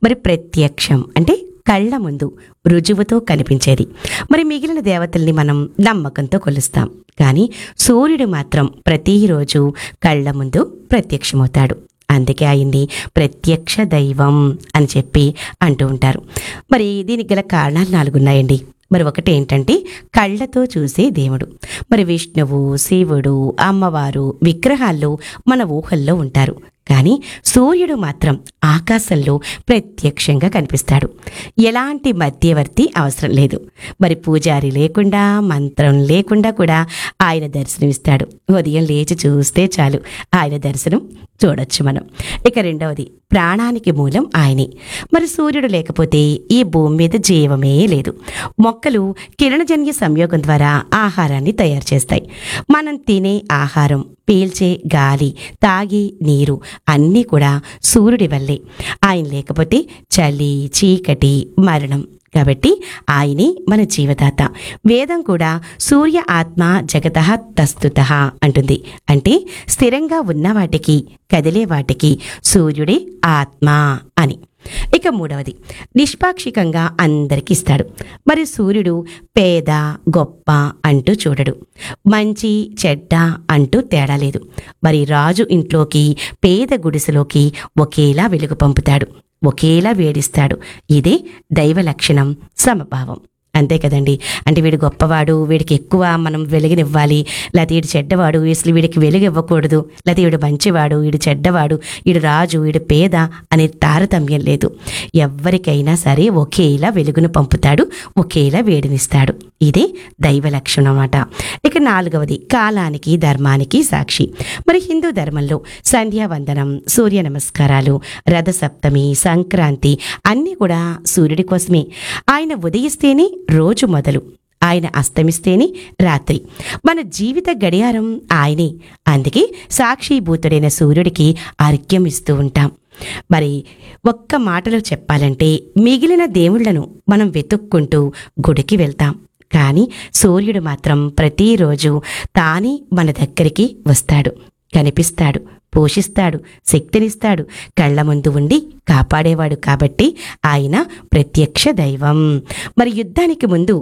మరి ప్రత్యక్షం అంటే కళ్ళ ముందు రుజువుతో కనిపించేది మరి మిగిలిన దేవతల్ని మనం నమ్మకంతో కొలుస్తాం కానీ సూర్యుడు మాత్రం ప్రతిరోజు కళ్ళ ముందు ప్రత్యక్షమవుతాడు అందుకే ఆయన్ని ప్రత్యక్ష దైవం అని చెప్పి అంటూ ఉంటారు మరి దీనికి గల కారణాలు నాలుగున్నాయండి మరి ఒకటి ఏంటంటే కళ్ళతో చూసే దేవుడు మరి విష్ణువు శివుడు అమ్మవారు విగ్రహాల్లో మన ఊహల్లో ఉంటారు కానీ సూర్యుడు మాత్రం ఆకాశంలో ప్రత్యక్షంగా కనిపిస్తాడు ఎలాంటి మధ్యవర్తి అవసరం లేదు మరి పూజారి లేకుండా మంత్రం లేకుండా కూడా ఆయన దర్శనమిస్తాడు ఉదయం లేచి చూస్తే చాలు ఆయన దర్శనం చూడొచ్చు మనం ఇక రెండవది ప్రాణానికి మూలం ఆయనే మరి సూర్యుడు లేకపోతే ఈ భూమి మీద జీవమే లేదు మొక్కలు కిరణజన్య సంయోగం ద్వారా ఆహారాన్ని తయారు చేస్తాయి మనం తినే ఆహారం పీల్చే గాలి తాగే నీరు అన్నీ కూడా సూర్యుడి వల్లే ఆయన లేకపోతే చలి చీకటి మరణం కాబట్టి ఆయనే మన జీవదాత వేదం కూడా సూర్య ఆత్మ జగత తస్తుత అంటుంది అంటే స్థిరంగా ఉన్న వాటికి కదిలే వాటికి సూర్యుడే ఆత్మ అని ఇక మూడవది నిష్పాక్షికంగా అందరికి ఇస్తాడు మరి సూర్యుడు పేద గొప్ప అంటూ చూడడు మంచి చెడ్డ అంటూ తేడా లేదు మరి రాజు ఇంట్లోకి పేద గుడిసెలోకి ఒకేలా వెలుగు పంపుతాడు ఒకేలా వేడిస్తాడు ఇదే దైవ లక్షణం సమభావం అంతే కదండి అంటే వీడు గొప్పవాడు వీడికి ఎక్కువ మనం వెలుగునివ్వాలి లేకపోతే వీడు చెడ్డవాడు అసలు వీడికి వెలుగు ఇవ్వకూడదు లేకపోతే వీడు మంచివాడు వీడు చెడ్డవాడు వీడు రాజు వీడు పేద అనే తారతమ్యం లేదు ఎవరికైనా సరే ఒకేలా వెలుగును పంపుతాడు ఒకేలా వేడినిస్తాడు ఇదే దైవ లక్షణం అన్నమాట ఇక నాలుగవది కాలానికి ధర్మానికి సాక్షి మరి హిందూ ధర్మంలో సంధ్యావందనం సూర్య నమస్కారాలు రథసప్తమి సంక్రాంతి అన్నీ కూడా సూర్యుడి కోసమే ఆయన ఉదయిస్తేనే రోజు మొదలు ఆయన అస్తమిస్తేనే రాత్రి మన జీవిత గడియారం ఆయనే అందుకే సాక్షిభూతుడైన సూర్యుడికి అర్ఘ్యం ఇస్తూ ఉంటాం మరి ఒక్క మాటలో చెప్పాలంటే మిగిలిన దేవుళ్లను మనం వెతుక్కుంటూ గుడికి వెళ్తాం కానీ సూర్యుడు మాత్రం ప్రతిరోజు తానే మన దగ్గరికి వస్తాడు కనిపిస్తాడు పోషిస్తాడు శక్తినిస్తాడు కళ్ళ ముందు ఉండి కాపాడేవాడు కాబట్టి ఆయన ప్రత్యక్ష దైవం మరి యుద్ధానికి ముందు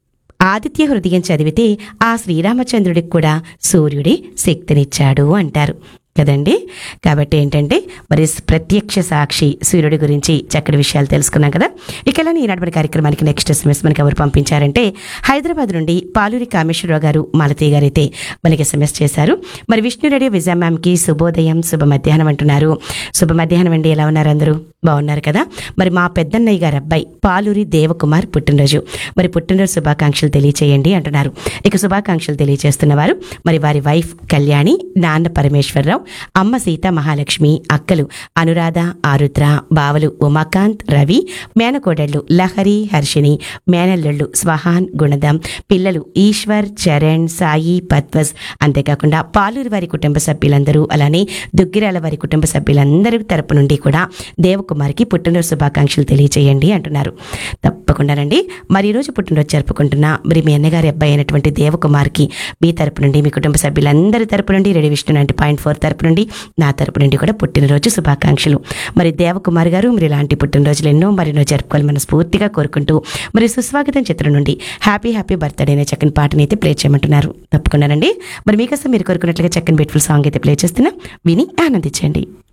ఆదిత్య హృదయం చదివితే ఆ శ్రీరామచంద్రుడికి కూడా సూర్యుడే శక్తినిచ్చాడు అంటారు కదండి కాబట్టి ఏంటంటే మరి ప్రత్యక్ష సాక్షి సూర్యుడి గురించి చక్కటి విషయాలు తెలుసుకున్నాం కదా ఇక ఇలానే ఈనాటి మన కార్యక్రమానికి నెక్స్ట్ ఎస్ఎంఎస్ మనకి ఎవరు పంపించారంటే హైదరాబాద్ నుండి పాలూరి కామేశ్వరరావు గారు మాలతీ గారు అయితే మనకి ఎస్ఎంఎస్ చేశారు మరి విష్ణు రెడ్డి విజయ మ్యామ్కి శుభోదయం శుభ మధ్యాహ్నం అంటున్నారు శుభ మధ్యాహ్నం అండి ఎలా ఉన్నారు అందరూ బాగున్నారు కదా మరి మా పెద్దన్నయ్య గారు అబ్బాయి పాలూరి దేవకుమార్ పుట్టినరోజు మరి పుట్టినరోజు శుభాకాంక్షలు తెలియచేయండి అంటున్నారు ఇక శుభాకాంక్షలు తెలియచేస్తున్న వారు మరి వారి వైఫ్ కళ్యాణి నాన్న పరమేశ్వరరావు అమ్మ సీత మహాలక్ష్మి అక్కలు అనురాధ ఆరుద్ర బావలు ఉమాకాంత్ రవి మేనకోడళ్ళు లహరి హర్షిని మేనల్లుళ్ళు స్వహాన్ గుణదం పిల్లలు ఈశ్వర్ చరణ్ సాయి పద్వస్ అంతేకాకుండా పాలూరు వారి కుటుంబ సభ్యులందరూ అలానే దుగ్గిరాల వారి కుటుంబ సభ్యులందరి తరపు నుండి కూడా దేవకుమార్కి పుట్టినరోజు శుభాకాంక్షలు తెలియజేయండి అంటున్నారు తప్పకుండానండి మరి ఈరోజు పుట్టినరోజు జరుపుకుంటున్న మరి మీ అన్నగారి అబ్బాయి అయినటువంటి దేవకుమార్కి మీ తరపు నుండి మీ కుటుంబ సభ్యులందరి తరపు నుండి ready Vishnu ninety point four తరపు నుండి నా తరపు నుండి కూడా పుట్టినరోజు శుభాకాంక్షలు మరి దేవకుమార్ గారు మీరు ఇలాంటి పుట్టినరోజులు ఎన్నో మరెన్నో జరుపుకోవాలి మనస్ఫూర్తిగా కోరుకుంటూ మరి సుస్వాగతం చిత్రం నుండి హ్యాపీ హ్యాపీ బర్త్డే అనే చక్కని పాటని అయితే ప్లే చేయమంటున్నారు తప్పకుండానండి మరి మీకోసం మీరు కోరుకున్నట్లుగా చక్కని బ్యూటిఫుల్ సాంగ్ అయితే ప్లే చేస్తున్నా విని ఆనందించండి